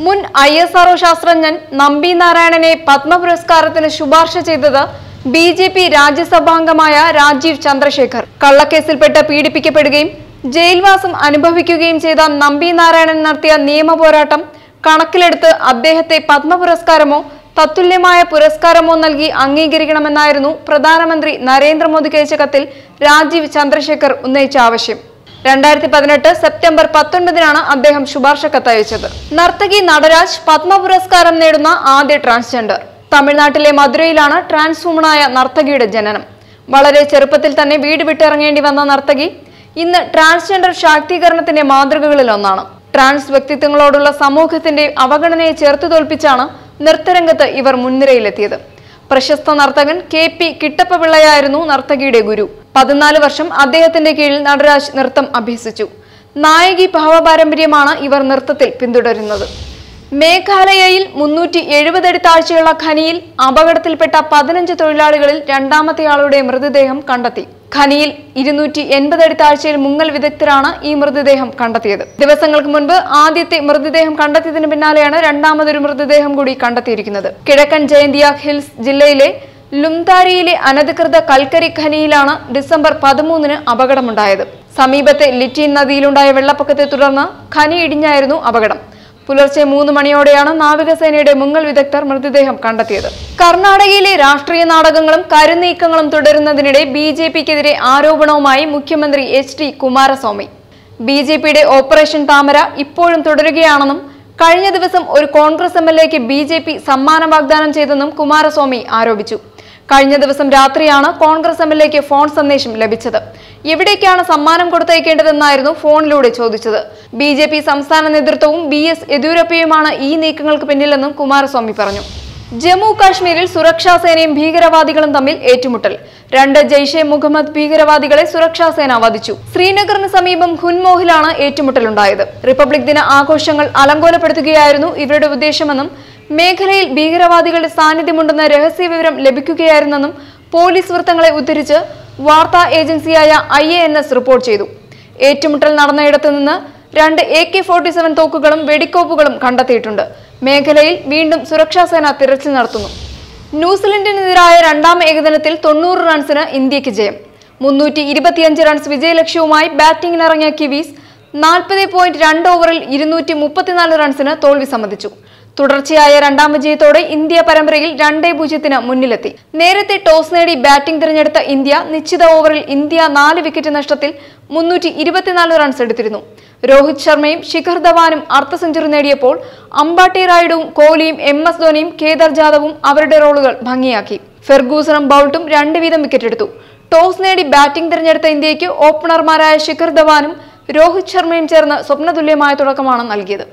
മുൻ I S R O ശാസ്ത്രജ്ഞൻ നമ്പി നാരായണനെ പത്മ പുരസ്കാരത്തിന് ശുപാർശ ചെയ്തത് ബി ജെ പി രാജ്യസഭാംഗമായ രാജീവ് ചന്ദ്രശേഖർ കള്ളക്കേസിൽപ്പെട്ട് പീഡിപ്പിക്കപ്പെടുകയും ജയിൽവാസം അനുഭവിക്കുകയും ചെയ്ത നമ്പി നാരായണൻ നടത്തിയ നിയമ പോരാട്ടം കണക്കിലെടുത്ത് അദ്ദേഹത്തെ പത്മ പുരസ്കാരമോ തത്തുല്യമായ പുരസ്കാരമോ നൽകി അംഗീകരിക്കണമെന്നായിരുന്നു പ്രധാനമന്ത്രി നരേന്ദ്രമോദിക്ക് അയച്ച കത്തിൽ രാജീവ് ചന്ദ്രശേഖർ ഉന്നയിച്ച ആവശ്യം രണ്ടായിരത്തി പതിനെട്ട് സെപ്റ്റംബർ പത്തൊൻപതിനാണ് അദ്ദേഹം ശുപാർശ കത്തയച്ചത് നർത്തകി നടരാജ് പത്മ പുരസ്കാരം നേടുന്ന ആദ്യ ട്രാൻസ്ജെൻഡർ തമിഴ്നാട്ടിലെ മധുരയിലാണ് ട്രാൻസ് വുമണായ നർത്തകിയുടെ ജനനം വളരെ ചെറുപ്പത്തിൽ തന്നെ വീട് വിട്ടിറങ്ങേണ്ടി വന്ന നർത്തകി ഇന്ന് ട്രാൻസ്ജെൻഡർ ശാക്തീകരണത്തിന്റെ മാതൃകകളിൽ ഒന്നാണ് ട്രാൻസ് വ്യക്തിത്വങ്ങളോടുള്ള സമൂഹത്തിന്റെ അവഗണനയെ ചേർത്ത് തോൽപ്പിച്ചാണ് നൃത്തരംഗത്ത് ഇവർ മുൻനിരയിലെത്തിയത് പ്രശസ്ത നർത്തകൻ കെ പി കിട്ടപ്പപിള്ളയായിരുന്നു നർത്തകിയുടെ ഗുരു പതിനാല് വർഷം അദ്ദേഹത്തിന്റെ കീഴിൽ നടരാജ് നൃത്തം അഭ്യസിച്ചു നായകി ഭാവപാരമ്പര്യമാണ് ഇവർ നൃത്തത്തിൽ പിന്തുടരുന്നത് മേഘാലയയിൽ മുന്നൂറ്റി എഴുപതടി താഴ്ചയുള്ള ഖനിയിൽ അപകടത്തിൽപ്പെട്ട പതിനഞ്ച് തൊഴിലാളികളിൽ രണ്ടാമത്തെയാളുടെ മൃതദേഹം കണ്ടെത്തി ഖനിയിൽ ഇരുന്നൂറ്റി എൺപതടി താഴ്ചയിൽ മുങ്ങൽ വിദഗ്ധരാണ് ഈ മൃതദേഹം കണ്ടെത്തിയത് ദിവസങ്ങൾക്ക് മുൻപ് ആദ്യത്തെ മൃതദേഹം കണ്ടെത്തിയതിന് പിന്നാലെയാണ് രണ്ടാമതൊരു മൃതദേഹം കൂടി കണ്ടെത്തിയിരിക്കുന്നത് കിഴക്കൻ ജയന്തിയാഗ് ഹിൽസ് ജില്ലയിലെ ലുംതാരിയിലെ അനധികൃത കൽക്കരി ഖനിയിലാണ് ഡിസംബർ പതിമൂന്നിന് അപകടമുണ്ടായത് സമീപത്തെ ലിറ്റീൻ നദിയിലുണ്ടായ വെള്ളപ്പൊക്കത്തെ തുടർന്ന് ഖനി ഇടിഞ്ഞായിരുന്നു അപകടം പുലർച്ചെ മൂന്ന് മണിയോടെയാണ് നാവികസേനയുടെ മുങ്ങൽ വിദഗ്ധർ മൃതദേഹം കണ്ടെത്തിയത് കർണാടകയിലെ രാഷ്ട്രീയ നാടകങ്ങളും കരുനീക്കങ്ങളും തുടരുന്നതിനിടെ ബി ജെ പിക്കെതിരെ ആരോപണവുമായി മുഖ്യമന്ത്രി H D Kumaraswamy B J പിയുടെ ഓപ്പറേഷൻ താമര ഇപ്പോഴും തുടരുകയാണെന്നും കഴിഞ്ഞ ദിവസം ഒരു കോൺഗ്രസ് എം എൽ എക്ക് ബി ജെ പി സമ്മാനം വാഗ്ദാനം ചെയ്തെന്നും കുമാരസ്വാമി ആരോപിച്ചു കഴിഞ്ഞ ദിവസം രാത്രിയാണ് കോൺഗ്രസ് എം എൽ എക്ക് ഫോൺ സന്ദേശം ലഭിച്ചത് എവിടേക്കാണ് സമ്മാനം കൊടുത്തയക്കേണ്ടതെന്നായിരുന്നു ഫോണിലൂടെ ചോദിച്ചത് ബി ജെ പി സംസ്ഥാന നേതൃത്വവും ബി എസ് യെദ്യൂരപ്പയുമാണ് ഈ നീക്കങ്ങൾക്ക് പിന്നിലെന്നും കുമാരസ്വാമി പറഞ്ഞു ജമ്മു കാശ്മീരിൽ സുരക്ഷാ സേനയും ഭീകരവാദികളും തമ്മിൽ ഏറ്റുമുട്ടൽ രണ്ട് ജെയ്ഷെ മുഹമ്മദ് ഭീകരവാദികളെ സുരക്ഷാ സേന വധിച്ചു ശ്രീനഗറിന് സമീപം ഹുൻമോഹിലാണ് ഏറ്റുമുട്ടലുണ്ടായത് റിപ്പബ്ലിക് ദിന ആഘോഷങ്ങൾ അലങ്കോലപ്പെടുത്തുകയായിരുന്നു ഇവരുടെ ഉദ്ദേശമെന്നും മേഖലയിൽ ഭീകരവാദികളുടെ സാന്നിധ്യമുണ്ടെന്ന രഹസ്യ വിവരം ലഭിക്കുകയായിരുന്നെന്നും പോലീസ് വൃത്തങ്ങളെ ഉദ്ധരിച്ച് വാർത്താ ഏജൻസിയായ I A N S report ചെയ്തു ഏറ്റുമുട്ടൽ നടന്നയിടത്തു നിന്ന് രണ്ട് എ കെ ഫോർട്ടി സെവൻ തോക്കുകളും വെടിക്കോപ്പുകളും കണ്ടെത്തിയിട്ടുണ്ട് മേഖലയിൽ വീണ്ടും സുരക്ഷാ സേന തിരച്ചിൽ നടത്തുന്നു ന്യൂസിലൻഡിനെതിരായ രണ്ടാം ഏകദിനത്തിൽ തൊണ്ണൂറ് റൺസിന് ഇന്ത്യക്ക് ജയം മുന്നൂറ്റി ഇരുപത്തിയഞ്ച് റൺസ് വിജയലക്ഷ്യവുമായി ബാറ്റിംഗിനിറങ്ങിയ കിവീസ് നാൽപ്പത് പോയിന്റ് രണ്ട് ഓവറിൽ ഇരുന്നൂറ്റി മുപ്പത്തിനാല് റൺസിന് തോൽവി സമ്മതിച്ചു തുടർച്ചയായ രണ്ടാം വിജയത്തോടെ ഇന്ത്യ പരമ്പരയിൽ രണ്ടേ പൂജ്യത്തിന് മുന്നിലെത്തി നേരത്തെ ടോസ് നേടി ബാറ്റിംഗ് തിരഞ്ഞെടുത്ത ഇന്ത്യ നിശ്ചിത ഓവറിൽ ഇന്ത്യ നാല് വിക്കറ്റ് നഷ്ടത്തിൽ മുന്നൂറ്റി ഇരുപത്തിനാല് റൺസ് എടുത്തിരുന്നു രോഹിത് ശർമ്മയും ശിഖർ ധവാനും അർദ്ധ സെഞ്ചുറി നേടിയപ്പോൾ അമ്പാട്ടി റായിഡുവും കോഹ്ലിയും എം എസ് ധോനിയും കേദർ ജാദവും അവരുടെ റോളുകൾ ഭംഗിയാക്കി ഫെർഗൂസണും ബൌൾട്ടും രണ്ട് വീതം വിക്കറ്റ് എടുത്തു ടോസ് നേടി ബാറ്റിംഗ് തിരഞ്ഞെടുത്ത ഇന്ത്യയ്ക്ക് ഓപ്പണർമാരായ ശിഖർ ധവാനും രോഹിത് ശർമ്മയും ചേർന്ന് സ്വപ്നതുല്യമായ തുടക്കമാണ് നൽകിയത്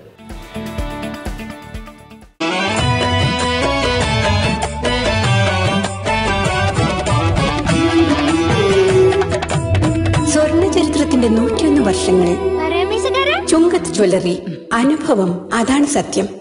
സ്വർണ്ണ ചരിത്രത്തിന്റെ നൂറ്റിയൊന്ന് വർഷങ്ങൾ ചുങ്കത്ത് ജ്വല്ലറി അനുഭവം അതാണ് സത്യം